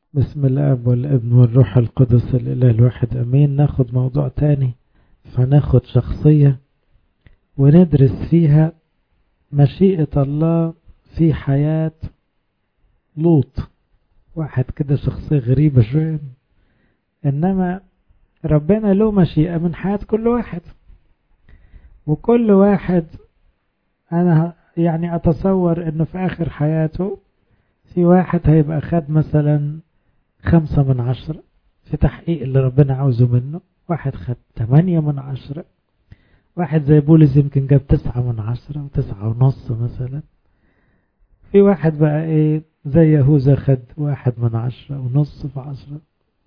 بسم الاب والابن والروح القدس الاله الواحد امين ناخد موضوع تاني فناخد شخصية وندرس فيها مشيئة الله في حياة لوط واحد كده شخصية غريبة شوية انما ربنا له مشيئة من حياة كل واحد وكل واحد انا يعني اتصور انه في اخر حياته في واحد هيبقى خد مثلا خمسة من عشرة في تحقيق اللي ربنا عاوزه منه واحد خد تمانية من عشرة واحد زي بولس يمكن جاب تسعة من عشرة وتسعة ونص مثلا في واحد بقى ايه زي يهوذا خد واحد من عشرة ونص في عشرة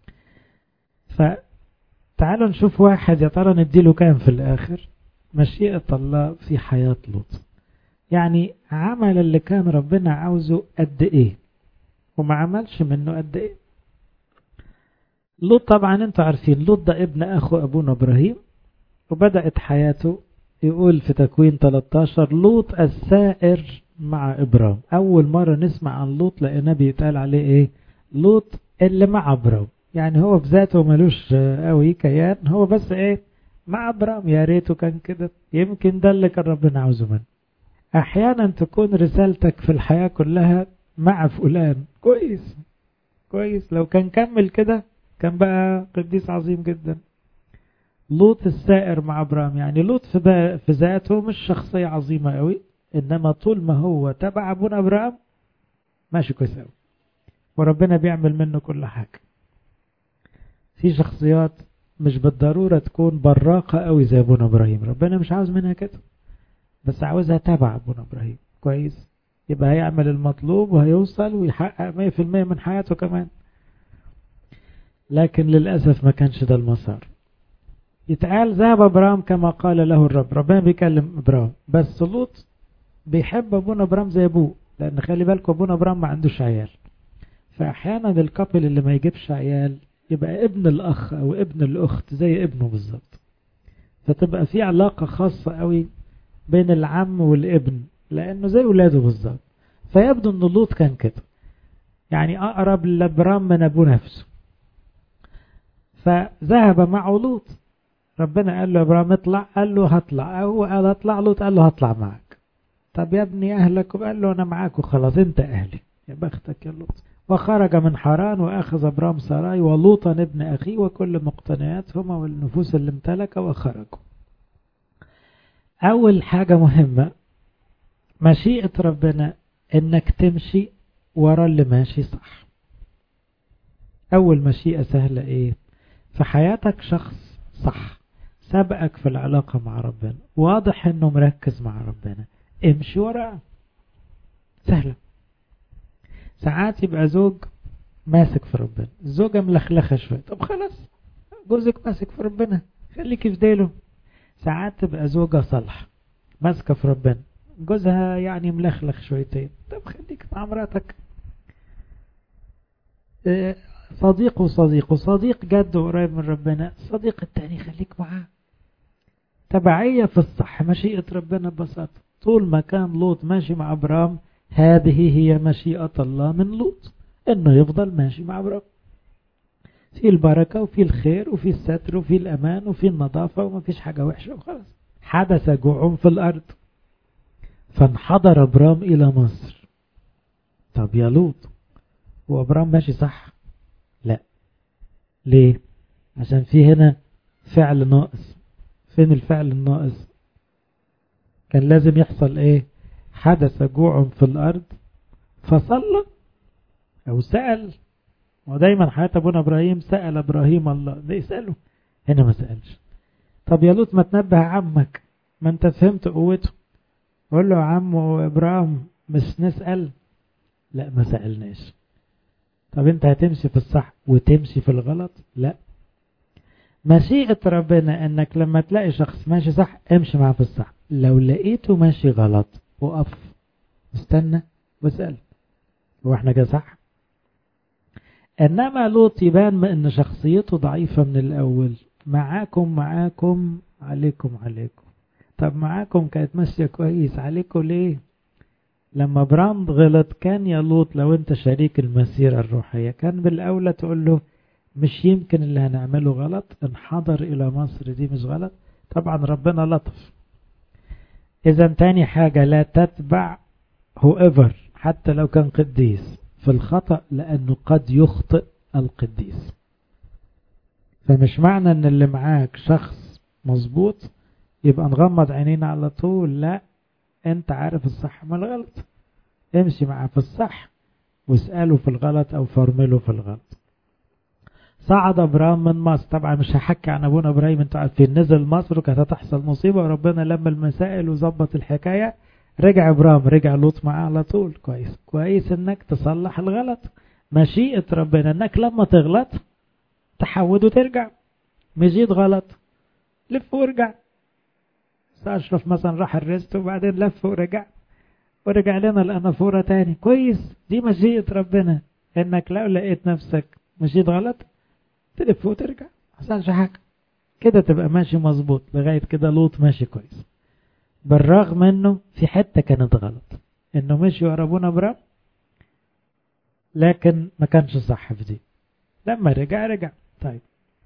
فتعالوا نشوف واحد يا ترى نديله كام في الآخر مشيئة الله في حياة لوط يعني عمل اللي كان ربنا عاوزه قد ايه وما عملش منه قد ايه لوط طبعا انتوا عارفين لوط ده ابن اخو ابونا ابراهيم وبدأت حياته يقول في تكوين 13 لوط السائر مع ابرام اول مرة نسمع عن لوط لقيناه بيتقال عليه ايه لوط اللي مع ابرام يعني هو بذاته ملوش قوي كيان هو بس ايه مع ابرام يا ريته كان كده يمكن ده اللي كان ربنا عاوزه منه احيانا تكون رسالتك في الحياة كلها مع فلان كويس كويس لو كان كمل كده كان بقى قديس عظيم جدا لوط السائر مع ابرام يعني لوط في, في ذاته مش شخصية عظيمة قوي انما طول ما هو تبع ابونا ابرام ماشي كويس قوي وربنا بيعمل منه كل حاجة في شخصيات مش بالضرورة تكون براقة قوي زي ابونا ابراهيم ربنا مش عاوز منها كده بس عاوزها تبع ابونا ابراهيم كويس يبقى هيعمل المطلوب وهيوصل ويحقق 100% من حياته كمان لكن للأسف ما كانش ده المسار يتقال ذهب ابرام كما قال له الرب ربنا بيكلم ابرام بس لوط بيحب ابونا ابرام زي ابوه لان خلي بالكم ابونا ابرام ما عندوش عيال فاحيانا الكابل اللي ما يجيبش عيال يبقى ابن الاخ او ابن الاخت زي ابنه بالظبط فتبقى في علاقة خاصة قوي بين العم والابن لانه زي ولاده بالظبط فيبدو ان لوط كان كده يعني اقرب لابرام من ابوه نفسه فذهب معه لوط ربنا قال له ابراهيم اطلع قال له هطلع هو قال اطلع لوط قال له هطلع معك طب يا ابني اهلك قال له انا معاك وخلاص انت اهلي يا بختك يا لوط وخرج من حران واخذ ابرام سراي ولوطا ابن اخيه وكل مقتنياتهما والنفوس اللي امتلك وخرجوا اول حاجة مهمة مشيئة ربنا انك تمشي ورا اللي ماشي صح اول مشيئة سهلة ايه في حياتك شخص صح سبقك في العلاقة مع ربنا واضح انه مركز مع ربنا امشي وراه سهلة ساعات يبقى زوج ماسك في ربنا الزوجة ملخلخة شوية طب خلاص جوزك ماسك في ربنا خليكي في ديله ساعات تبقى زوجة صالحة ماسكة في ربنا جوزها يعني ملخلخ شويتين طب خليك مع مراتك صديق وصديق وصديق جد قريب من ربنا الصديق التاني خليك معاه تبعية في الصح مشيئة ربنا ببساطة طول ما كان لوط ماشي مع أبرام هذه هي مشيئة الله من لوط انه يفضل ماشي مع أبرام في البركة وفي الخير وفي الستر وفي الأمان وفي النظافة وما فيش حاجة وحشة وخلاص حدث جوع في الأرض فانحدر أبرام إلى مصر طب يا لوط وأبرام ماشي صح لا ليه عشان في هنا فعل ناقص فين الفعل الناقص كان لازم يحصل ايه حدث جوع في الارض فصلى او سأل ودايما حياة ابونا ابراهيم سأل ابراهيم الله ده يسأله هنا ما سألش طب يا لوط ما تنبه عمك ما انت فهمت قوته قول له يا عم ابراهيم مش نسأل لا ما سألناش طب انت هتمشي في الصح وتمشي في الغلط لا مشيئة ربنا انك لما تلاقي شخص ماشي صح امشي معاه في الصح لو لقيته ماشي غلط وقف استنى واسأل هو احنا كده صح انما لوط يبان ان شخصيته ضعيفة من الاول معاكم معاكم عليكم عليكم طب معاكم كانت ماشية كويس عليكم ليه لما برام غلط كان يا لوط لو انت شريك المسيرة الروحية كان بالأولى تقول له مش يمكن اللي هنعمله غلط انحضر إلى مصر دي مش غلط طبعا ربنا لطف إذا تاني حاجة لا تتبع whoever حتى لو كان قديس في الخطأ لأنه قد يخطئ القديس فمش معنى ان اللي معاك شخص مظبوط يبقى نغمض عينينا على طول لا انت عارف الصح من الغلط امشي معاه في الصح واسأله في الغلط او فرمله في الغلط صعد ابراهيم من مصر طبعا مش هحكي عن ابونا ابراهيم انتوا عارفين نزل مصر وكانت هتحصل مصيبه وربنا لما المسائل وظبط الحكايه رجع ابراهيم رجع لوط معاه على طول كويس كويس انك تصلح الغلط مشيئه ربنا انك لما تغلط تحود وترجع مشيت غلط لف وارجع اشرف مثلا راح الريست وبعدين لف ورجع ورجع لنا الانافوره تاني كويس دي مشيئه ربنا انك لو لقيت نفسك مشيت غلط تلف وترجع حصلش حاجه كده تبقى ماشي مظبوط لغايه كده لوط ماشي كويس بالرغم انه في حته كانت غلط انه مشي ورا ابونا ابراهيم لكن ما كانش صح في دي لما رجع رجع طيب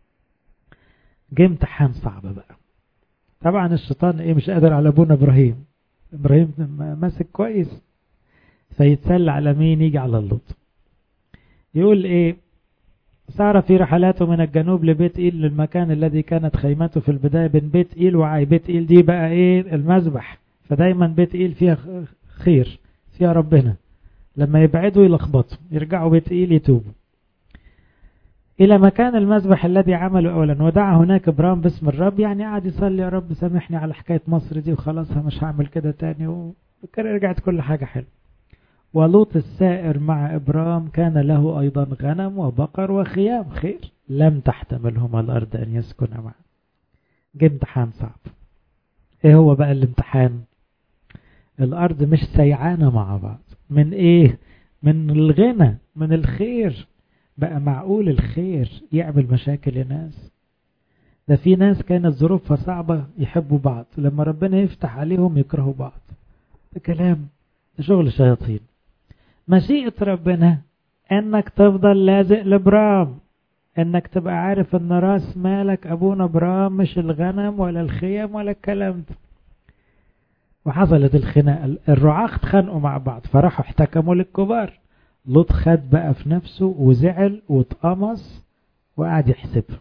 جه امتحان صعب بقى طبعا الشيطان ايه مش قادر على ابونا ابراهيم ابراهيم ماسك كويس فيتسلى على مين يجي على اللوط يقول ايه سار في رحلاته من الجنوب لبيت إيل للمكان الذي كانت خيمته في البداية بين بيت إيل وعاي بيت إيل دي بقى إيه المذبح فدايما بيت إيل فيها خير فيها ربنا لما يبعدوا يلخبطوا يرجعوا بيت إيل يتوبوا إلى مكان المذبح الذي عمله أولا ودعا هناك إبرام باسم الرب يعني قعد يصلي يا رب سامحني على حكاية مصر دي وخلاص مش هعمل كده تاني ورجعت كل حاجة حلوة ولوط السائر مع إبرام كان له أيضا غنم وبقر وخيام خير لم تحتملهما الأرض أن يسكن معه جه امتحان صعب ايه هو بقى الامتحان الأرض مش سيعانة مع بعض من ايه من الغنى من الخير بقى معقول الخير يعمل مشاكل لناس ده في ناس كانت ظروفها صعبة يحبوا بعض لما ربنا يفتح عليهم يكرهوا بعض ده كلام ده شغل شياطين مشيئة ربنا انك تفضل لازق لبرام انك تبقى عارف ان راس مالك ابونا برام مش الغنم ولا الخيم ولا الكلام ده وحصلت الخناقة الرعاة اتخانقوا مع بعض فراحوا احتكموا للكبار لوط خد بقى في نفسه وزعل واتقمص وقعد يحسبها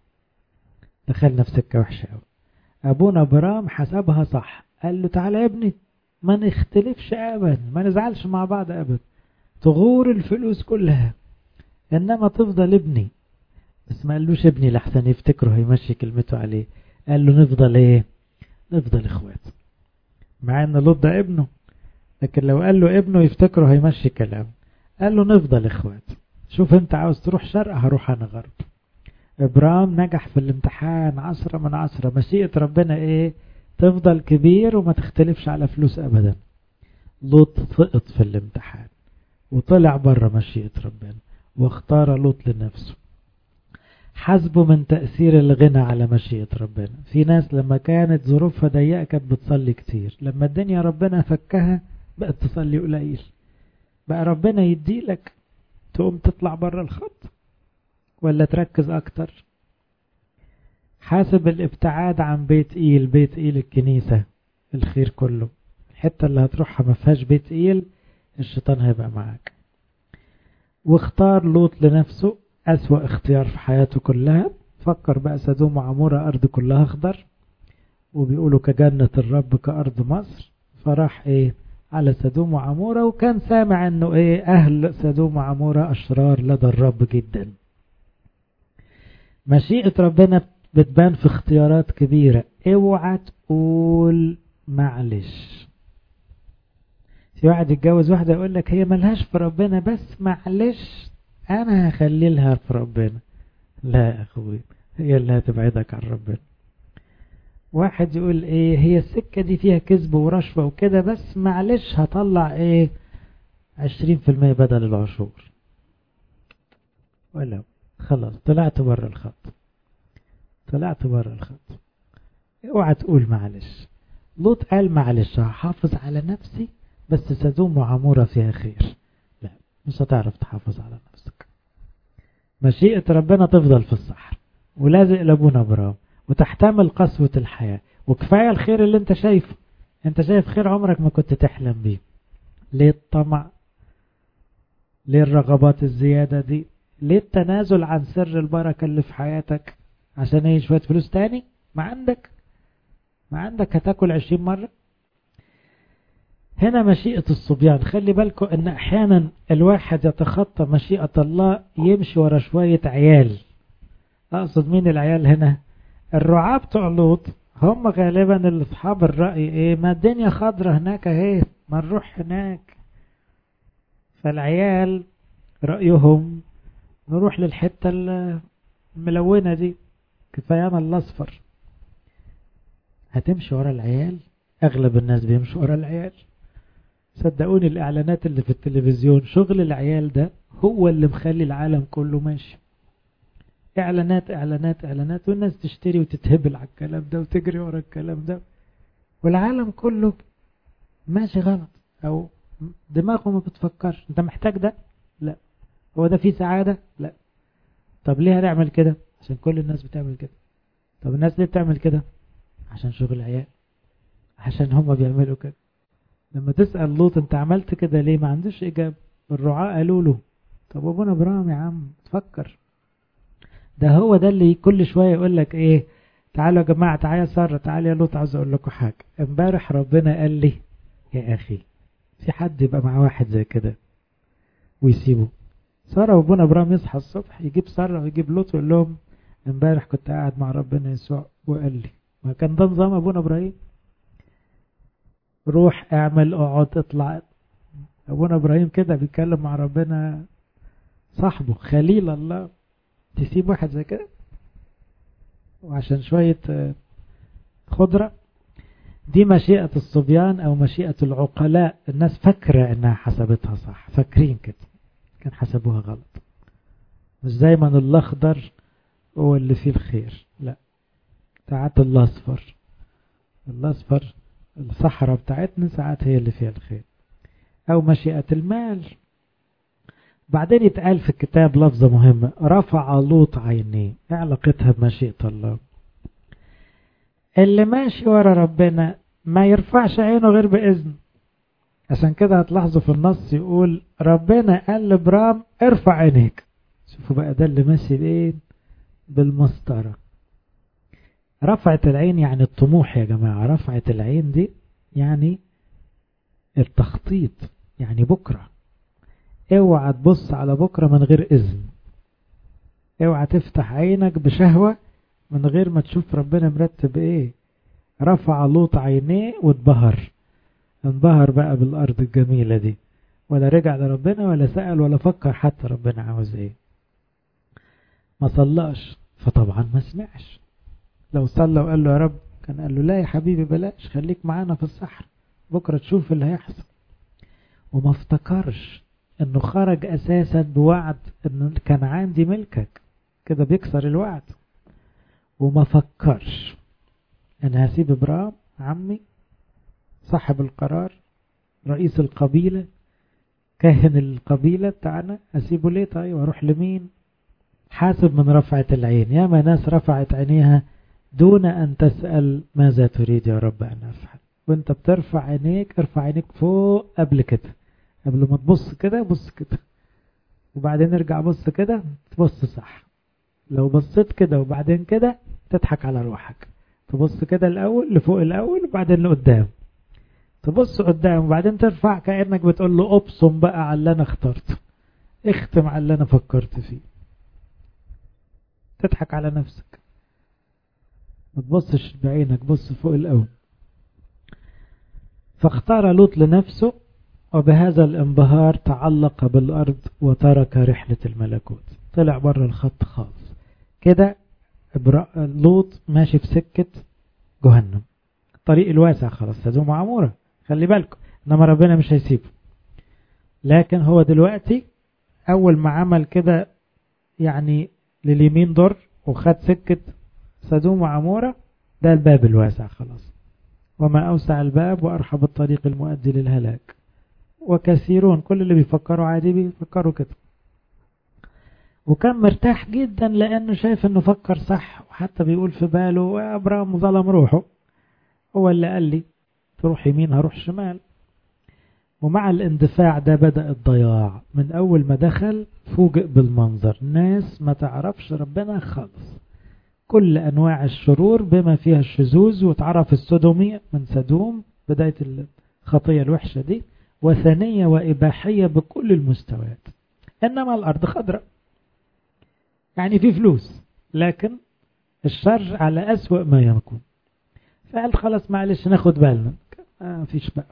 دخلنا في سكة وحشة قوي ابونا برام حسبها صح قال له تعالى يا ابني ما نختلفش ابدا ما نزعلش مع بعض ابدا تغور الفلوس كلها انما تفضل ابني بس ما قالوش ابني لحسن يفتكره هيمشي كلمته عليه قال له نفضل ايه نفضل اخوات مع ان لوط ده ابنه لكن لو قال له ابنه يفتكره هيمشي كلامه قال له نفضل اخوات شوف انت عاوز تروح شرق هروح انا غرب ابرام نجح في الامتحان عشرة من عشرة مشيئة ربنا ايه تفضل كبير وما تختلفش على فلوس ابدا لوط سقط في الامتحان وطلع بره مشيئة ربنا واختار لوط لنفسه حسبه من تأثير الغنى على مشيئة ربنا في ناس لما كانت ظروفها ضيقة كانت بتصلي كتير لما الدنيا ربنا فكها بقت تصلي قليل بقى ربنا يديلك تقوم تطلع بره الخط ولا تركز اكتر حاسب الابتعاد عن بيت ايل بيت ايل الكنيسة الخير كله الحتة اللي هتروحها ما فيهاش بيت ايل الشيطان هيبقى معاك واختار لوط لنفسه أسوأ اختيار في حياته كلها فكر بقى سدوم وعمورة أرض كلها أخضر وبيقولوا كجنة الرب كأرض مصر فراح إيه على سدوم وعمورة وكان سامع أنه إيه أهل سدوم وعمورة أشرار لدى الرب جدا مشيئة ربنا بتبان في اختيارات كبيرة اوعى تقول معلش في واحد يتجوز واحدة يقول لك هي ملهاش في ربنا بس معلش انا هخلي لها في ربنا لا يا اخوي هي اللي هتبعدك عن ربنا واحد يقول ايه هي السكة دي فيها كذب ورشوة وكده بس معلش هطلع ايه عشرين في المية بدل العشور ولا خلاص طلعت بره الخط طلعت بره الخط اوعى تقول معلش لوط قال معلش هحافظ على نفسي بس سدوم وعمورة فيها خير لا مش هتعرف تحافظ على نفسك مشيئة ربنا تفضل في الصحر ولازق لابونا ابراهيم وتحتمل قسوة الحياة وكفاية الخير اللي انت شايفه انت شايف خير عمرك ما كنت تحلم بيه ليه الطمع ليه الرغبات الزيادة دي ليه التنازل عن سر البركة اللي في حياتك عشان ايه شوية فلوس تاني ما عندك ما عندك هتاكل عشرين مرة هنا مشيئة الصبيان خلي بالكم ان احيانا الواحد يتخطى مشيئة الله يمشي ورا شوية عيال اقصد مين العيال هنا الرعاة بتوع لوط هم غالبا اللي اصحاب الرأي ايه ما الدنيا خضرة هناك اهي ما نروح هناك فالعيال رأيهم نروح للحتة الملونة دي كفايانا الاصفر هتمشي ورا العيال اغلب الناس بيمشوا ورا العيال صدقوني الاعلانات اللي في التلفزيون شغل العيال ده هو اللي مخلي العالم كله ماشي اعلانات اعلانات اعلانات والناس تشتري وتتهبل على الكلام ده وتجري ورا الكلام ده والعالم كله ماشي غلط او دماغه ما بتفكرش انت محتاج ده لا هو ده فيه سعادة لا طب ليه هنعمل كده عشان كل الناس بتعمل كده طب الناس ليه بتعمل كده عشان شغل العيال عشان هم بيعملوا كده لما تسأل لوط انت عملت كده ليه ما عندوش اجابة الرعاة قالوا له طب ابونا ابراهيم يا عم تفكر ده هو ده اللي كل شوية يقول لك ايه تعالوا يا جماعة تعالى سارة تعالى يا لوط عاوز اقول لكم حاجة امبارح ربنا قال لي يا اخي في حد يبقى مع واحد زي كده ويسيبه سارة وابونا ابراهيم يصحى الصبح يجيب سارة ويجيب لوط ويقول لهم امبارح كنت قاعد مع ربنا يسوع وقال لي ما كان ده نظام ابونا ابراهيم روح اعمل اقعد اطلع ابونا ابراهيم كده بيتكلم مع ربنا صاحبه خليل الله تسيب واحد زي كده وعشان شوية خضرة دي مشيئة الصبيان او مشيئة العقلاء الناس فاكرة انها حسبتها صح فاكرين كده كان حسبوها غلط مش دايما الاخضر هو اللي فيه الخير لا ساعات الاصفر الاصفر الصحراء بتاعتنا ساعات هي اللي فيها الخير او مشيئة المال بعدين يتقال في الكتاب لفظة مهمة رفع لوط عينيه ايه علاقتها بمشيئة الله اللي ماشي ورا ربنا ما يرفعش عينه غير بإذن عشان كده هتلاحظوا في النص يقول ربنا قال لبرام ارفع عينيك شوفوا بقى ده اللي ماشي بايه بالمسطرة رفعت العين يعني الطموح يا جماعة رفعت العين دي يعني التخطيط يعني بكرة اوعى تبص على بكرة من غير اذن اوعى تفتح عينك بشهوة من غير ما تشوف ربنا مرتب ايه رفع لوط عينيه واتبهر انبهر بقى بالارض الجميلة دي ولا رجع لربنا ولا سأل ولا فكر حتى ربنا عاوز ايه ما صلاش فطبعا ما سمعش لو صلى وقال له يا رب كان قال له لا يا حبيبي بلاش خليك معانا في الصحراء بكرة تشوف اللي هيحصل وما افتكرش انه خرج اساسا بوعد انه كان عندي ملكك كده بيكسر الوعد وما فكرش انا هسيب ابراهيم عمي صاحب القرار رئيس القبيلة كاهن القبيلة بتاعنا اسيبه ليه طيب واروح لمين حاسب من رفعة العين ياما ناس رفعت عينيها دون ان تسأل ماذا تريد يا رب ان افعل وانت بترفع عينيك ارفع عينيك فوق قبل كده قبل ما تبص كده بص كده وبعدين ارجع بص كده تبص صح لو بصيت كده وبعدين كده تضحك على روحك تبص كده الاول لفوق الاول وبعدين لقدام تبص قدام وبعدين ترفع كأنك بتقول له ابصم بقى على اللي انا اخترته اختم على اللي انا فكرت فيه تضحك على نفسك ما تبصش بعينك بص فوق الاول فاختار لوط لنفسه وبهذا الانبهار تعلق بالأرض وترك رحلة الملكوت طلع بره الخط خالص كده لوط ماشي في سكة جهنم الطريق الواسع خلاص سدوم وعمورة خلي بالكم انما ربنا مش هيسيبه لكن هو دلوقتي اول ما عمل كده يعني لليمين ضر وخد سكة سدوم وعمورة ده الباب الواسع خلاص وما أوسع الباب وأرحب الطريق المؤدي للهلاك وكثيرون كل اللي بيفكروا عادي بيفكروا كده وكان مرتاح جدا لأنه شايف أنه فكر صح وحتى بيقول في باله يا أبرام ظلم روحه هو اللي قال لي تروح يمين هروح شمال ومع الاندفاع ده بدأ الضياع من أول ما دخل فوجئ بالمنظر ناس ما تعرفش ربنا خالص كل أنواع الشرور بما فيها الشذوذ وتعرف السدومي من سدوم بداية الخطية الوحشة دي وثنية وإباحية بكل المستويات إنما الأرض خضراء يعني في فلوس لكن الشر على أسوأ ما يكون فقال خلاص معلش ناخد بالنا ما فيش بقى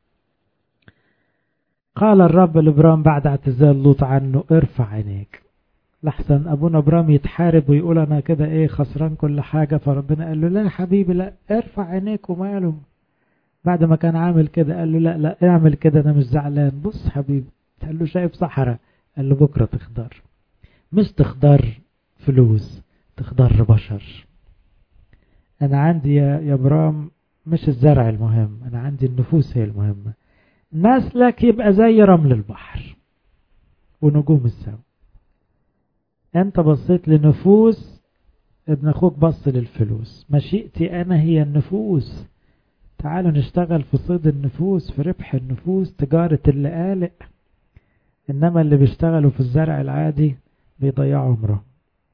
قال الرب لابرام بعد اعتزال لوط عنه ارفع عينيك لحسن ابونا ابرام يتحارب ويقول انا كده ايه خسران كل حاجة فربنا قال له لا يا حبيبي لا ارفع عينيك وماله بعد ما كان عامل كده قال له لا لا اعمل كده انا مش زعلان بص حبيبي قال له شايف صحراء قال له بكرة تخضر مش تخضر فلوس تخضر بشر انا عندي يا يا برام مش الزرع المهم انا عندي النفوس هي المهمة نسلك يبقى زي رمل البحر ونجوم السماء انت بصيت لنفوس ابن اخوك بص للفلوس مشيئتي انا هي النفوس تعالوا نشتغل في صيد النفوس في ربح النفوس تجارة اللي قالق انما اللي بيشتغلوا في الزرع العادي بيضيعوا عمره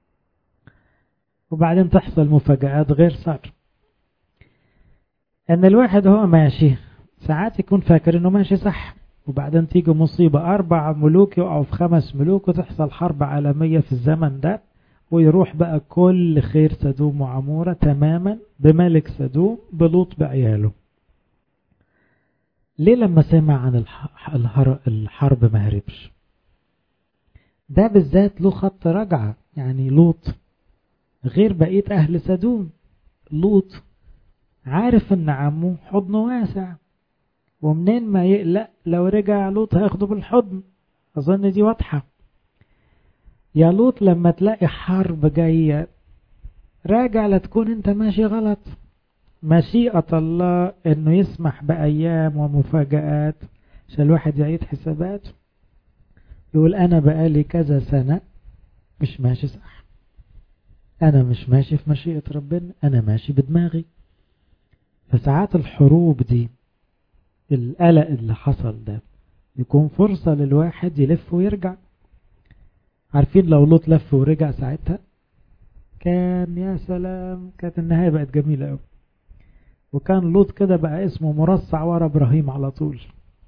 وبعدين تحصل مفاجآت غير صار ان الواحد هو ماشي ساعات يكون فاكر انه ماشي صح وبعدين تيجي مصيبة أربع ملوك يقعوا في خمس ملوك وتحصل حرب عالمية في الزمن ده ويروح بقى كل خير سدوم وعمورة تماما بملك سدوم بلوط بعياله ليه لما سمع عن الحرب ما هربش ده بالذات له خط رجعة يعني لوط غير بقية أهل سدوم لوط عارف ان عمه حضنه واسع ومنين ما يقلق لو رجع لوط هياخده بالحضن أظن دي واضحة يا لوط لما تلاقي حرب جاية راجع لا تكون انت ماشي غلط مشيئة الله انه يسمح بأيام ومفاجآت عشان الواحد يعيد حساباته يقول انا بقالي كذا سنة مش ماشي صح انا مش ماشي في مشيئة ربنا انا ماشي بدماغي فساعات الحروب دي القلق اللي حصل ده يكون فرصة للواحد يلف ويرجع عارفين لو لوط لف ورجع ساعتها كان يا سلام كانت النهاية بقت جميلة قوي وكان لوط كده بقى اسمه مرصع ورا ابراهيم على طول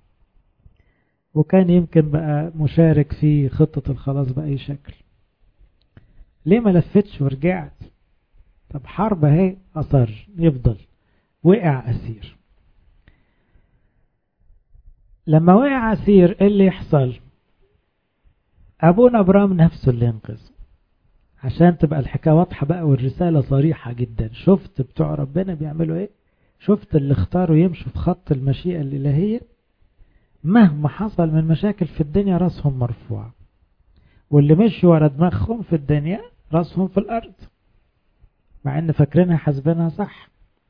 وكان يمكن بقى مشارك في خطة الخلاص بأي شكل ليه ما لفتش ورجعت طب حرب اهي أصر يفضل وقع أسير لما وقع أسير ايه اللي يحصل أبونا أبرام نفسه اللي ينقذ عشان تبقى الحكاية واضحة بقى والرسالة صريحة جدا شفت بتوع ربنا بيعملوا ايه شفت اللي اختاروا يمشوا في خط المشيئة الإلهية مهما حصل من مشاكل في الدنيا راسهم مرفوع واللي مشوا ورا دماغهم في الدنيا راسهم في الأرض مع ان فاكرينها حسبينها صح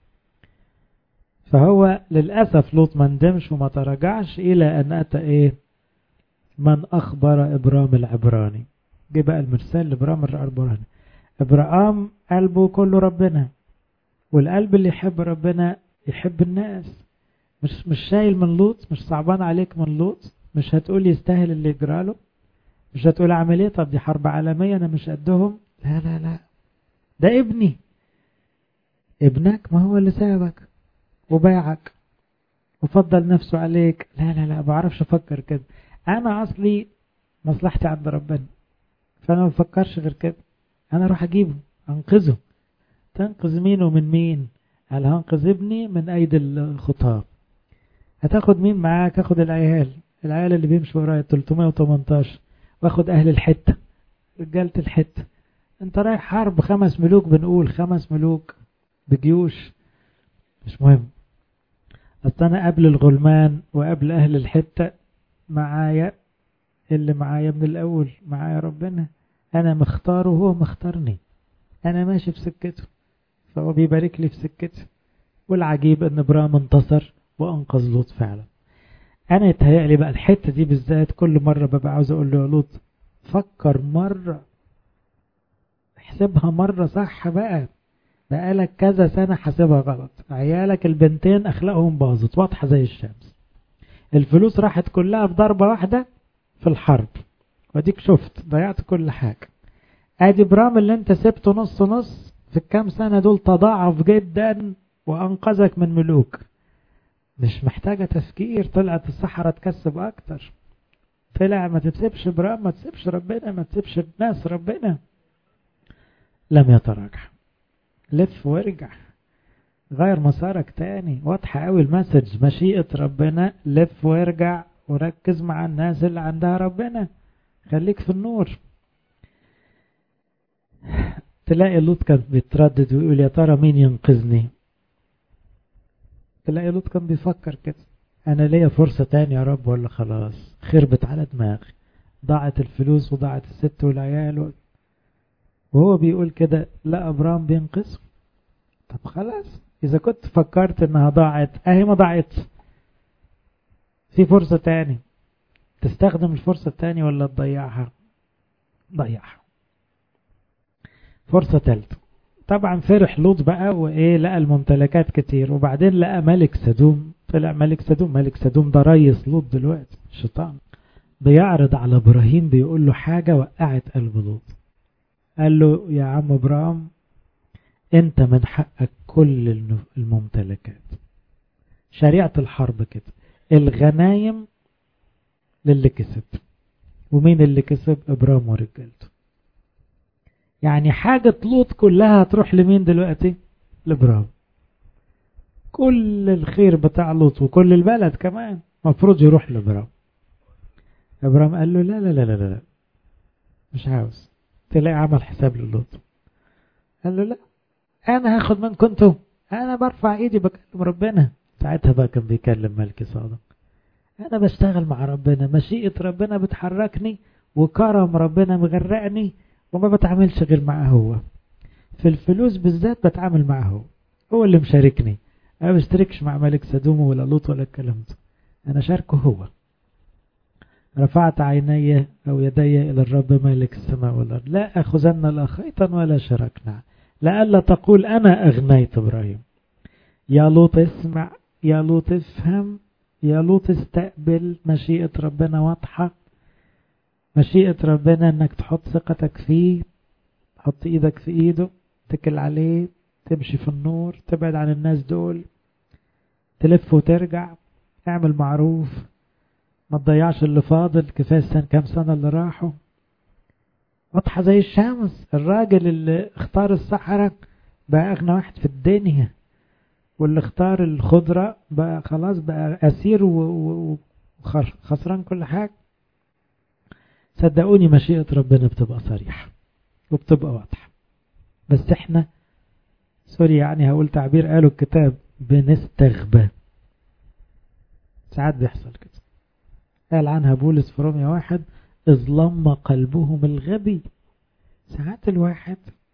فهو للأسف لوط ما ندمش وما تراجعش إلى أن أتى إيه من أخبر إبرام العبراني جه بقى المرسال لإبرام العبراني إبرام قلبه كله ربنا والقلب اللي يحب ربنا يحب الناس مش مش شايل من لوط مش صعبان عليك من لوط مش هتقول يستاهل اللي يجراله مش هتقول اعمل ايه طب دي حرب عالمية انا مش قدهم لا لا لا ده ابني ابنك ما هو اللي سابك وباعك وفضل نفسه عليك لا لا لا بعرفش افكر كده انا اصلي مصلحتي عند ربنا فانا ما بفكرش غير كده انا اروح اجيبه انقذه تنقذ مين ومن مين قال هنقذ ابني من ايدي الخطاب هتاخد مين معاك اخد العيال العيال اللي بيمشوا ورايا 318 واخد اهل الحتة رجالة الحتة انت رايح حرب خمس ملوك بنقول خمس ملوك بجيوش مش مهم اصل انا قبل الغلمان وقبل اهل الحتة معايا اللي معايا من الاول معايا ربنا انا مختاره وهو مختارني انا ماشي في سكته فهو بيبارك لي في سكته والعجيب ان ابراهيم انتصر وانقذ لوط فعلا انا يتهيألي بقى الحتة دي بالذات كل مرة ببقى عاوز اقول له يا لوط فكر مرة احسبها مرة صح بقى بقالك كذا سنة حاسبها غلط عيالك البنتين اخلاقهم باظت واضحة زي الشمس الفلوس راحت كلها في ضربة واحدة في الحرب وديك شفت ضيعت كل حاجة ادي برام اللي انت سبته نص نص في الكام سنة دول تضاعف جدا وانقذك من ملوك مش محتاجة تفكير طلعت الصحراء تكسب اكتر طلع ما تسيبش برام ما تسيبش ربنا ما تسيبش الناس ربنا لم يتراجع لف وارجع غير مسارك تاني واضحة قوي المسج مشيئة ربنا لف وارجع وركز مع الناس اللي عندها ربنا خليك في النور تلاقي لوط كان بيتردد ويقول يا ترى مين ينقذني تلاقي لوط كان بيفكر كده انا ليا فرصة تاني يا رب ولا خلاص خربت على دماغي ضاعت الفلوس وضاعت الست والعيال وهو بيقول كده لا ابرام بينقذ طب خلاص اذا كنت فكرت انها ضاعت اهي ما ضاعت في فرصة تاني تستخدم الفرصة التانية ولا تضيعها ضيعها فرصة تالتة طبعا فرح لوط بقى وايه لقى الممتلكات كتير وبعدين لقى ملك سدوم طلع ملك سدوم ملك سدوم ده ريس لوط دلوقتي الشيطان بيعرض على ابراهيم بيقول له حاجة وقعت قلب لوط قال له يا عم ابراهيم انت من حقك كل الممتلكات شريعة الحرب كده الغنايم للي كسب ومين اللي كسب ابراهيم ورجالته يعني حاجة لوط كلها هتروح لمين دلوقتي لابراهيم كل الخير بتاع لوط وكل البلد كمان مفروض يروح لابراهيم ابراهيم قال له لا لا لا لا لا مش عاوز تلاقي عمل حساب للوط قال له لا انا هاخد منكم انتوا انا برفع ايدي بكلم ربنا ساعتها بقى كان بيكلم ملك صادق انا بشتغل مع ربنا مشيئة ربنا بتحركني وكرم ربنا مغرقني وما بتعاملش غير معاه هو في الفلوس بالذات بتعامل معاه هو هو اللي مشاركني انا بشتركش مع ملك سدوم ولا لوط ولا الكلام ده انا شاركه هو رفعت عيني او يدي الى الرب مالك السماء والارض لا اخذن لا خيطا ولا شركنا لئلا تقول انا اغنيت ابراهيم يا لوط اسمع يا لوط افهم يا لوط استقبل مشيئة ربنا واضحة مشيئة ربنا انك تحط ثقتك فيه تحط ايدك في ايده تكل عليه تمشي في النور تبعد عن الناس دول تلف وترجع اعمل معروف ما تضيعش اللي فاضل كفاية السنة كام سنة اللي راحوا واضحة زي الشمس الراجل اللي اختار الصحراء بقى اغنى واحد في الدنيا واللي اختار الخضرة بقى خلاص بقى اسير وخسران كل حاجة صدقوني مشيئة ربنا بتبقى صريحة وبتبقى واضحة بس احنا سوري يعني هقول تعبير قالوا الكتاب بنستغبى ساعات بيحصل كده قال عنها بولس في روميا واحد إذ لم قلبهم الغبي ساعات الواحد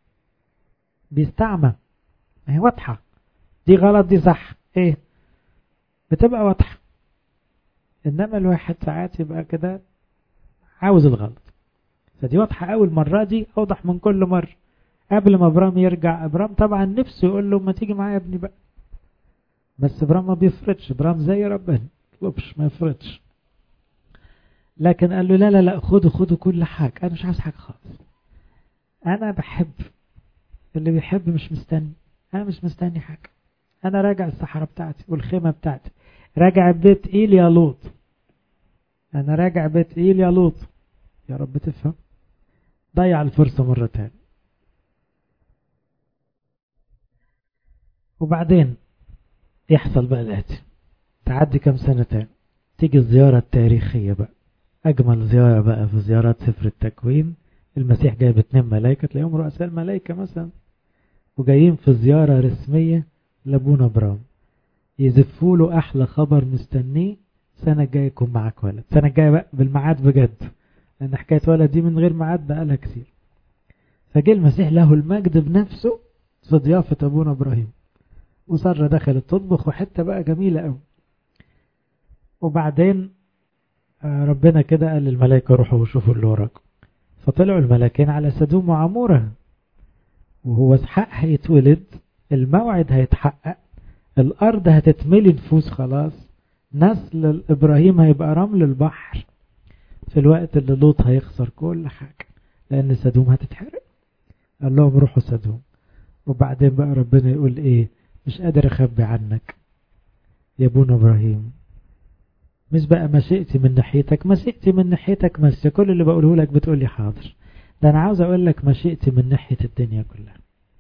بيستعمى ما هي واضحة دي غلط دي صح ايه بتبقى واضحة انما الواحد ساعات يبقى كده عاوز الغلط فدي واضحة أول مرة دي أوضح من كل مرة قبل ما ابرام يرجع ابرام طبعا نفسه يقول له ما تيجي معايا يا ابني بقى بس ابرام ما بيفرضش ابرام زي ربنا يطلبش ما يفرضش لكن قال له لا لا لا خدوا خدوا كل حاجة أنا مش عايز حاجة خالص أنا بحب اللي بيحب مش مستني أنا مش مستني حاجة أنا راجع الصحراء بتاعتي والخيمة بتاعتي راجع بيت إيل يا لوط أنا راجع بيت إيل يا لوط يا رب تفهم ضيع الفرصة مرة تاني وبعدين يحصل بقى الآتي تعدي كم سنة تاني تيجي الزيارة التاريخية بقى أجمل زيارة بقى في زيارات سفر التكوين المسيح جايب اتنين ملايكة تلاقيهم رؤساء الملايكة مثلا وجايين في زيارة رسمية لابونا ابرام يزفوا له أحلى خبر مستنيه السنة الجاية يكون معاك ولد السنة الجاية بقى بالميعاد بجد لأن حكاية ولد دي من غير ميعاد بقى لها كتير فجه المسيح له المجد بنفسه في ضيافة أبونا إبراهيم وسارة دخلت تطبخ وحتة بقى جميلة قوي وبعدين ربنا كده قال للملائكة روحوا وشوفوا اللي وراكم فطلعوا الملاكين على سدوم وعمورة وهو اسحاق هيتولد الموعد هيتحقق الأرض هتتملي نفوس خلاص نسل إبراهيم هيبقى رمل البحر في الوقت اللي لوط هيخسر كل حاجة لأن سدوم هتتحرق قال لهم روحوا سدوم وبعدين بقى ربنا يقول إيه مش قادر أخبي عنك يا ابونا إبراهيم مش بقى مشيئتي من ناحيتك مشيئتي من ناحيتك بس كل اللي بقوله لك بتقول لي حاضر ده أنا عاوز أقول لك مشيئتي من ناحية الدنيا كلها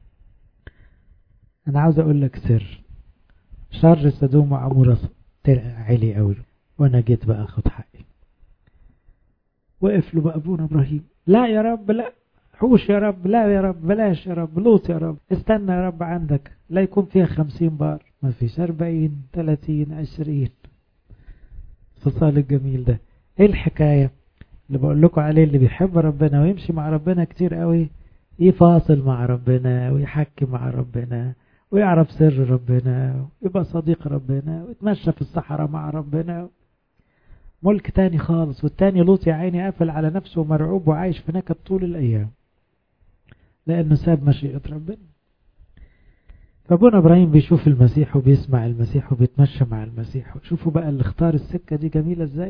أنا عاوز أقول لك سر شر سدوم وعمورة علي قوي وأنا جيت بقى أخد حقي وقف له بقى أبونا إبراهيم لا يا رب لا حوش يا رب لا يا رب بلاش يا رب لوط يا رب استنى يا رب عندك لا يكون فيها خمسين بار ما فيش أربعين تلاتين عشرين الفصال الجميل ده ايه الحكاية اللي بقول لكم عليه اللي بيحب ربنا ويمشي مع ربنا كتير قوي يفاصل مع ربنا ويحكي مع ربنا ويعرف سر ربنا ويبقى صديق ربنا ويتمشى في الصحراء مع ربنا ملك تاني خالص والتاني لوط يا عيني قافل على نفسه مرعوب وعايش في نكد طول الأيام لأنه ساب مشيئة ربنا فابونا ابراهيم بيشوف المسيح وبيسمع المسيح وبيتمشى مع المسيح شوفوا بقى اللي اختار السكة دي جميلة ازاي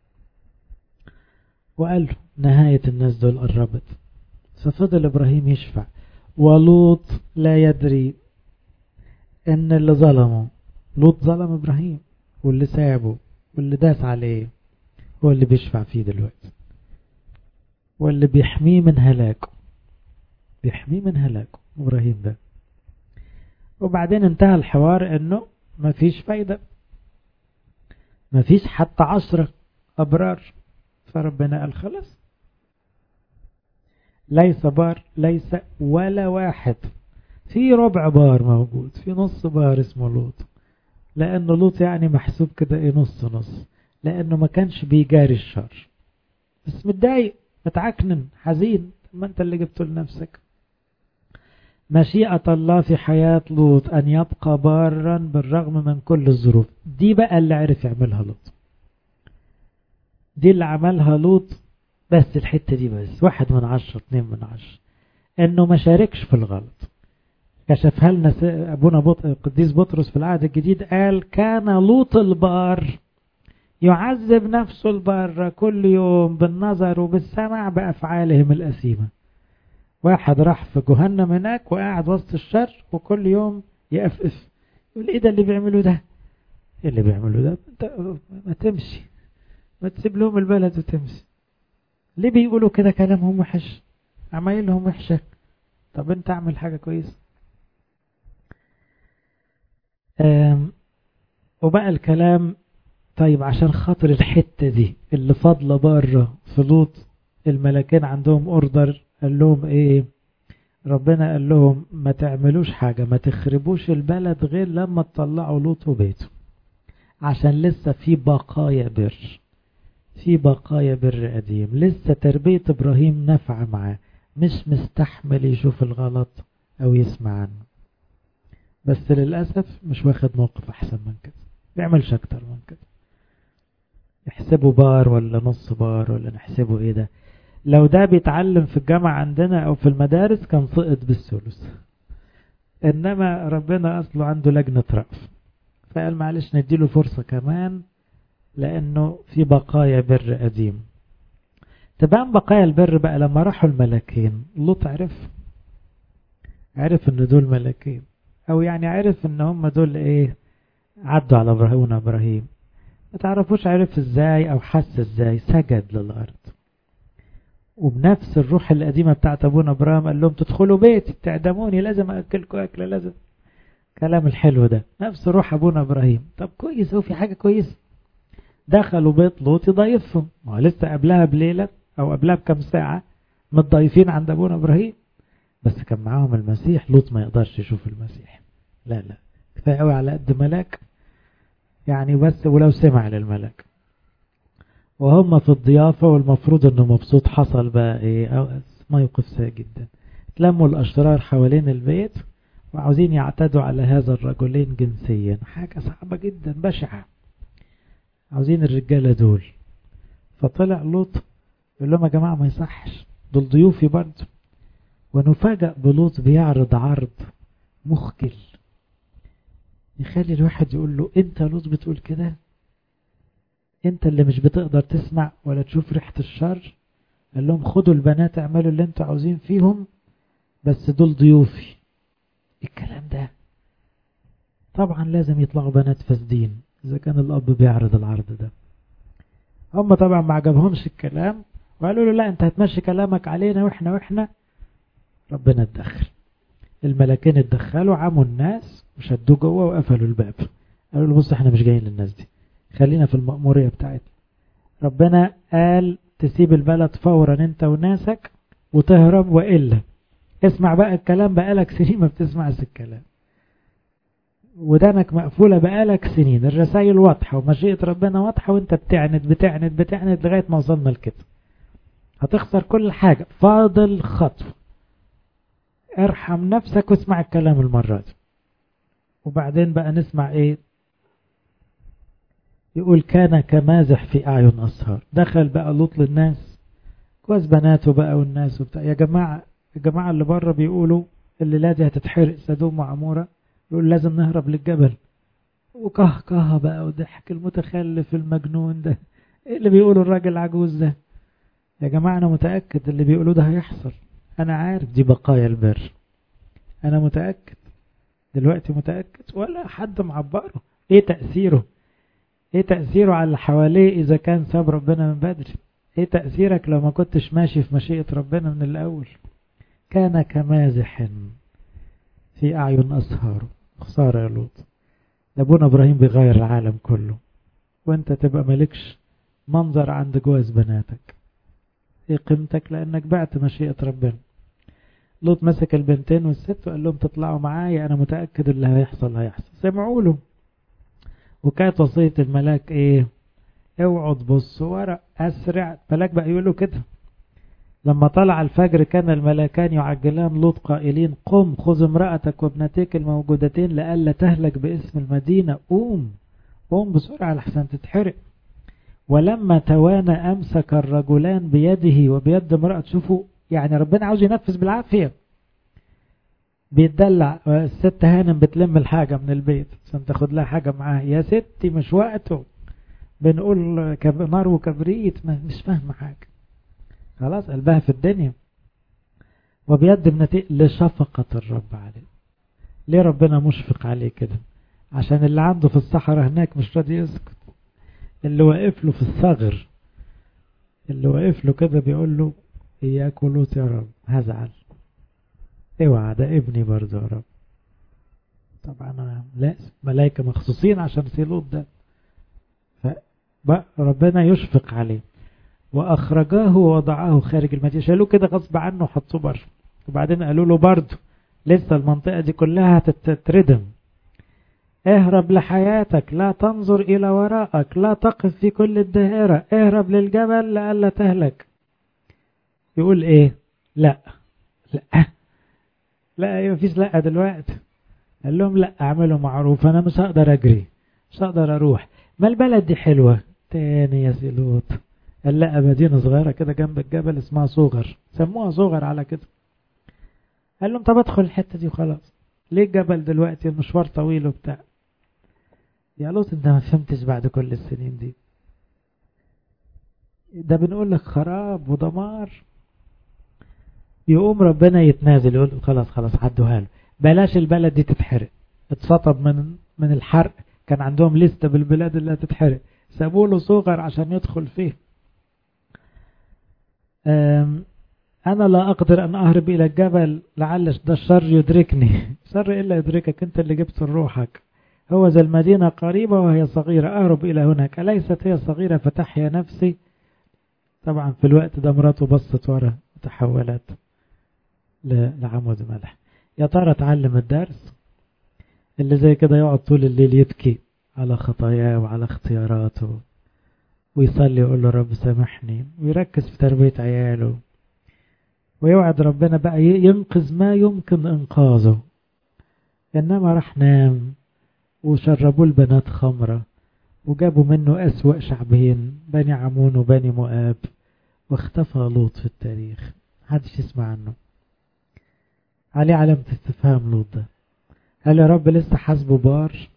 وقال له نهاية الناس دول قربت ففضل ابراهيم يشفع ولوط لا يدري ان اللي ظلمه لوط ظلم ابراهيم واللي سابه واللي داس عليه هو اللي بيشفع فيه دلوقتي واللي بيحميه من هلاكه بيحميه من هلاكه ابراهيم ده وبعدين انتهى الحوار انه مفيش فايدة مفيش حتى عشرة أبرار فربنا قال خلاص ليس بار ليس ولا واحد في ربع بار موجود في نص بار اسمه لوط لأنه لوط يعني محسوب كده ايه نص نص لأنه ما كانش بيجاري الشر بس متضايق متعكنن حزين ما انت اللي جبته لنفسك مشيئة الله في حياة لوط أن يبقى بارا بالرغم من كل الظروف دي بقى اللي عرف يعملها لوط دي اللي عملها لوط بس الحتة دي بس واحد من عشرة اتنين من عشرة انه ما شاركش في الغلط كشفها لنا ابونا بط... قديس بطرس في العهد الجديد قال كان لوط البار يعذب نفسه البار كل يوم بالنظر وبالسمع بأفعالهم الأثيمة واحد راح في جهنم هناك وقاعد وسط الشر وكل يوم يقفقف يقول ايه ده اللي بيعملوا ده ايه اللي بيعملوا ده انت ما تمشي ما تسيب لهم البلد وتمشي ليه بيقولوا كده كلامهم وحش عمايلهم وحشة طب انت اعمل حاجة كويسة وبقى الكلام طيب عشان خاطر الحتة دي اللي فاضلة بره في لوط الملكين عندهم اوردر قال لهم ايه ربنا قال لهم ما تعملوش حاجة ما تخربوش البلد غير لما تطلعوا لوط وبيته عشان لسه في بقايا بر في بقايا بر قديم لسه تربية ابراهيم نافعة معاه مش مستحمل يشوف الغلط او يسمع عنه بس للأسف مش واخد موقف احسن من كده بيعملش اكتر من كده يحسبه بار ولا نص بار ولا نحسبه ايه ده لو ده بيتعلم في الجامعة عندنا او في المدارس كان سقط بالثلث انما ربنا اصله عنده لجنة رأف فقال معلش نديله فرصة كمان لانه في بقايا بر قديم تبان بقايا البر بقى لما راحوا الملكين لوط عرف عرف ان دول ملكين او يعني عرف ان هم دول ايه عدوا على ابراهيم ابراهيم ما تعرفوش عرف ازاي او حس ازاي سجد للارض وبنفس الروح القديمة بتاعت ابونا ابراهيم قال لهم تدخلوا بيتي تعدموني لازم اكلكم اكل لازم كلام الحلو ده نفس روح ابونا ابراهيم طب كويس هو في حاجة كويسة دخلوا بيت لوط يضيفهم ما لسه قبلها بليلة او قبلها بكم ساعة متضيفين عند ابونا ابراهيم بس كان معاهم المسيح لوط ما يقدرش يشوف المسيح لا لا كفاية قوي على قد ملاك يعني بس ولو سمع للملك وهم في الضيافة والمفروض انه مبسوط حصل بقى ايه موقف سيء جدا تلموا الاشرار حوالين البيت وعاوزين يعتدوا على هذا الرجلين جنسيا حاجة صعبة جدا بشعة عاوزين الرجالة دول فطلع لوط يقول لهم يا جماعة ما يصحش دول ضيوفي برضه ونفاجأ بلوط بيعرض عرض مخجل يخلي الواحد يقول له انت لوط بتقول كده انت اللي مش بتقدر تسمع ولا تشوف ريحة الشر قال لهم خدوا البنات اعملوا اللي انتوا عاوزين فيهم بس دول ضيوفي الكلام ده طبعا لازم يطلعوا بنات فاسدين اذا كان الاب بيعرض العرض ده هم طبعا ما عجبهمش الكلام وقالوا له لا انت هتمشي كلامك علينا واحنا واحنا ربنا اتدخل الملكين اتدخلوا عموا الناس وشدوه جوه وقفلوا الباب قالوا له بص احنا مش جايين للناس دي خلينا في المأمورية بتاعتنا ربنا قال تسيب البلد فورا انت وناسك وتهرب وإلا اسمع بقى الكلام بقالك سنين ما بتسمعش الكلام ودانك مقفولة بقالك سنين الرسائل واضحة ومشيئة ربنا واضحة وانت بتعند بتعند بتعند لغاية ما وصلنا لكده هتخسر كل حاجة فاضل خطوة ارحم نفسك واسمع الكلام المرة دي وبعدين بقى نسمع ايه يقول كان كمازح في أعين أسهار دخل بقى لوط للناس كويس بناته بقى والناس وبتاع يا جماعة الجماعة اللي بره بيقولوا الليلة دي هتتحرق سدوم وعمورة يقول لازم نهرب للجبل وكهكه بقى وضحك المتخلف المجنون ده ايه اللي بيقوله الراجل العجوز ده يا جماعة أنا متأكد اللي بيقولوه ده هيحصل أنا عارف دي بقايا البر أنا متأكد دلوقتي متأكد ولا حد معبره ايه تأثيره ايه تأثيره على اللي حواليه اذا كان ساب ربنا من بدري ايه تأثيرك لو ما كنتش ماشي في مشيئة ربنا من الاول كان كمازح في اعين اسهاره خسارة يا لوط ابونا ابراهيم بيغير العالم كله وانت تبقى مالكش منظر عند جواز بناتك ايه قيمتك لانك بعت مشيئة ربنا لوط مسك البنتين والست وقال لهم تطلعوا معايا انا متأكد اللي هيحصل هيحصل سمعوا له وكانت وصية الملاك ايه اوعوا تبصوا ورا اسرع الملاك بقى يقولوا كده لما طلع الفجر كان الملاكان يعجلان لوط قائلين قم خذ امرأتك وابنتيك الموجودتين لئلا تهلك باسم المدينة قوم قوم بسرعة لحسن تتحرق ولما توانى أمسك الرجلان بيده وبيد امرأة شوفوا يعني ربنا عاوز ينفذ بالعافية بيتدلع الست هانم بتلم الحاجة من البيت عشان تاخد لها حاجة معاها يا ستي مش وقته بنقول نار وكبريت مش فاهمة حاجة خلاص قلبها في الدنيا وبيد ابنتي لشفقة الرب عليه ليه ربنا مشفق عليه كده عشان اللي عنده في الصحراء هناك مش راضي يسكت اللي واقف له في الثغر اللي واقف له كده بيقول له إياك ولوط يا رب هزعل اوعى ده ابني برضه يا رب طبعا انا لا ملائكه مخصوصين عشان سيلوط ده فربنا يشفق عليه واخرجاه ووضعه خارج المدينه شالوه كده غصب عنه وحطوه بره وبعدين قالوا له برضه لسه المنطقه دي كلها هتتردم اهرب لحياتك لا تنظر الى وراءك لا تقف في كل الدائره اهرب للجبل لئلا تهلك يقول ايه لا لا لا مفيش لا دلوقتي قال لهم لا اعملوا معروف انا مش هقدر اجري مش هقدر اروح ما البلد دي حلوة تاني يا سيلوت قال لا مدينة صغيرة كده جنب الجبل اسمها صغر سموها صغر على كده قال لهم طب ادخل الحتة دي وخلاص ليه الجبل دلوقتي المشوار طويل وبتاع يا لوط انت ما فهمتش بعد كل السنين دي ده بنقول لك خراب ودمار يقوم ربنا يتنازل يقول خلاص خلاص عدوها له بلاش البلد دي تتحرق اتسطب من من الحرق كان عندهم لستة بالبلاد اللي هتتحرق سابوا له صغر عشان يدخل فيه أنا لا أقدر أن أهرب إلى الجبل لعل ده الشر يدركني شر إلا يدركك أنت اللي جبت روحك هو ذا المدينة قريبة وهي صغيرة أهرب إلى هناك أليست هي صغيرة فتحيا نفسي طبعا في الوقت ده مراته بصت ورا وتحولت لعمود ملح يا ترى اتعلم الدرس اللي زي كده يقعد طول الليل يبكي على خطاياه وعلى اختياراته ويصلي يقول له رب سامحني ويركز في تربية عياله ويوعد ربنا بقى ينقذ ما يمكن انقاذه انما راح نام وشربوا البنات خمرة وجابوا منه أسوأ شعبين بني عمون وبني مؤاب واختفى لوط في التاريخ محدش يسمع عنه عليه علامة استفهام لوط ده هل يا رب لسه حاسبه بار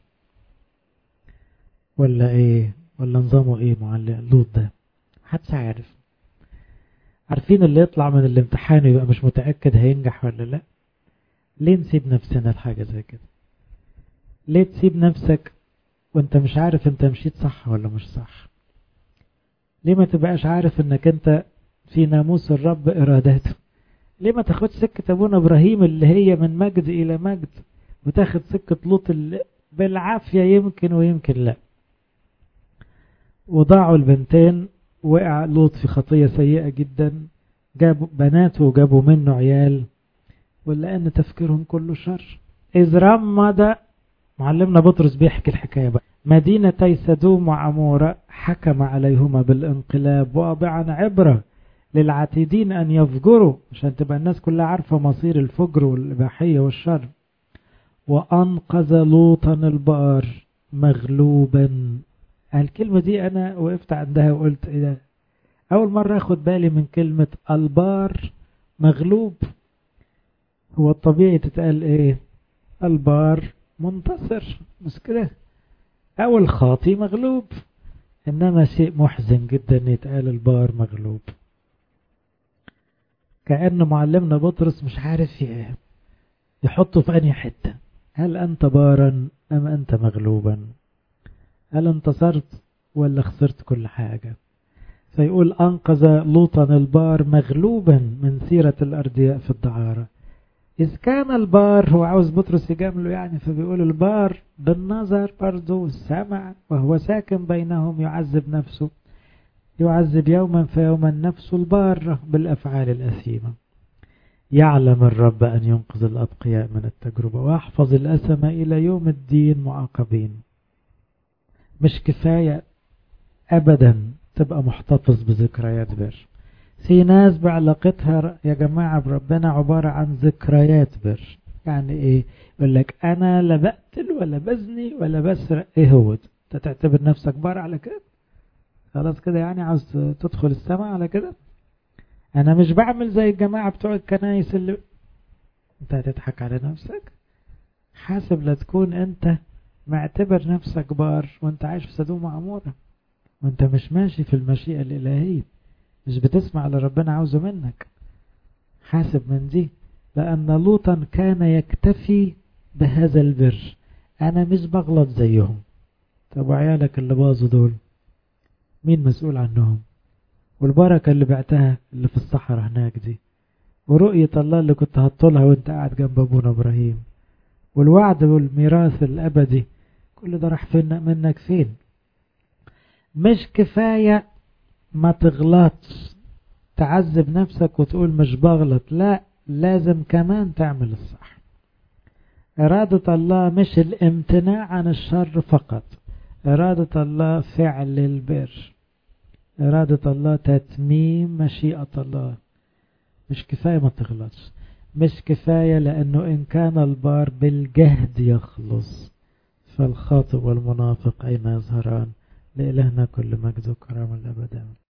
ولا ايه ولا نظامه ايه معلق لوط ده محدش عارف عارفين اللي يطلع من الامتحان ويبقى مش متأكد هينجح ولا لا ليه نسيب نفسنا لحاجة زي كده ليه تسيب نفسك وانت مش عارف انت مشيت صح ولا مش صح ليه ما تبقاش عارف انك انت في ناموس الرب اراداته ليه ما تاخدش سكة ابونا ابراهيم اللي هي من مجد الى مجد وتاخد سكة لوط اللي بالعافية يمكن ويمكن لا وضاعوا البنتين وقع لوط في خطية سيئة جدا جابوا بناته وجابوا منه عيال ولأن تفكيرهم كله شر إذ رمض معلمنا بطرس بيحكي الحكاية بقى مدينتي سدوم وعمورة حكم عليهما بالانقلاب واضعا عبرة للعتيدين أن يفجروا عشان تبقى الناس كلها عارفة مصير الفجر والإباحية والشر وأنقذ لوطا البار مغلوبا الكلمة دي أنا وقفت عندها وقلت إيه ده أول مرة أخد بالي من كلمة البار مغلوب هو الطبيعي تتقال إيه البار منتصر مش كده أو الخاطي مغلوب إنما شيء محزن جدا يتقال البار مغلوب كأن معلمنا بطرس مش عارف يحطه في أنهي حتة هل أنت بارا أم أنت مغلوبا هل انتصرت ولا خسرت كل حاجة فيقول أنقذ لوطا البار مغلوبا من سيرة الأردياء في الدعارة إذ كان البار هو عاوز بطرس يجامله يعني فبيقول البار بالنظر برضه السمع وهو ساكن بينهم يعذب نفسه يعذب يوما فيوما نفسه البارة بالأفعال الأثيمة يعلم الرب أن ينقذ الأتقياء من التجربة ويحفظ الأسم إلى يوم الدين معاقبين مش كفاية أبدا تبقى محتفظ بذكريات بر في ناس بعلاقتها يا جماعة بربنا عبارة عن ذكريات بر يعني ايه يقول لك انا لا بقتل ولا بزني ولا بسرق ايه هو انت تعتبر نفسك بار على كده خلاص كده يعني عاوز تدخل السماء على كده انا مش بعمل زي الجماعة بتوع الكنايس اللي انت هتضحك على نفسك حاسب لا تكون انت معتبر نفسك بار وانت عايش في سدوم وعمورة وانت مش ماشي في المشيئة الإلهية مش بتسمع اللي ربنا عاوزه منك حاسب من دي لأن لوطا كان يكتفي بهذا البر أنا مش بغلط زيهم طب وعيالك اللي باظوا دول مين مسؤول عنهم والبركة اللي بعتها اللي في الصحراء هناك دي ورؤية الله اللي كنت هطولها وانت قاعد جنب ابونا ابراهيم والوعد والميراث الابدي كل ده راح فين منك فين مش كفاية ما تغلطش تعذب نفسك وتقول مش بغلط لا لازم كمان تعمل الصح إرادة الله مش الامتناع عن الشر فقط إرادة الله فعل البر إرادة الله تتميم مشيئة الله مش كفاية ما تغلطش مش كفاية لأنه إن كان البار بالجهد يخلص فالخاطئ والمنافق أين يظهران لإلهنا كل مجد وكرام الأبد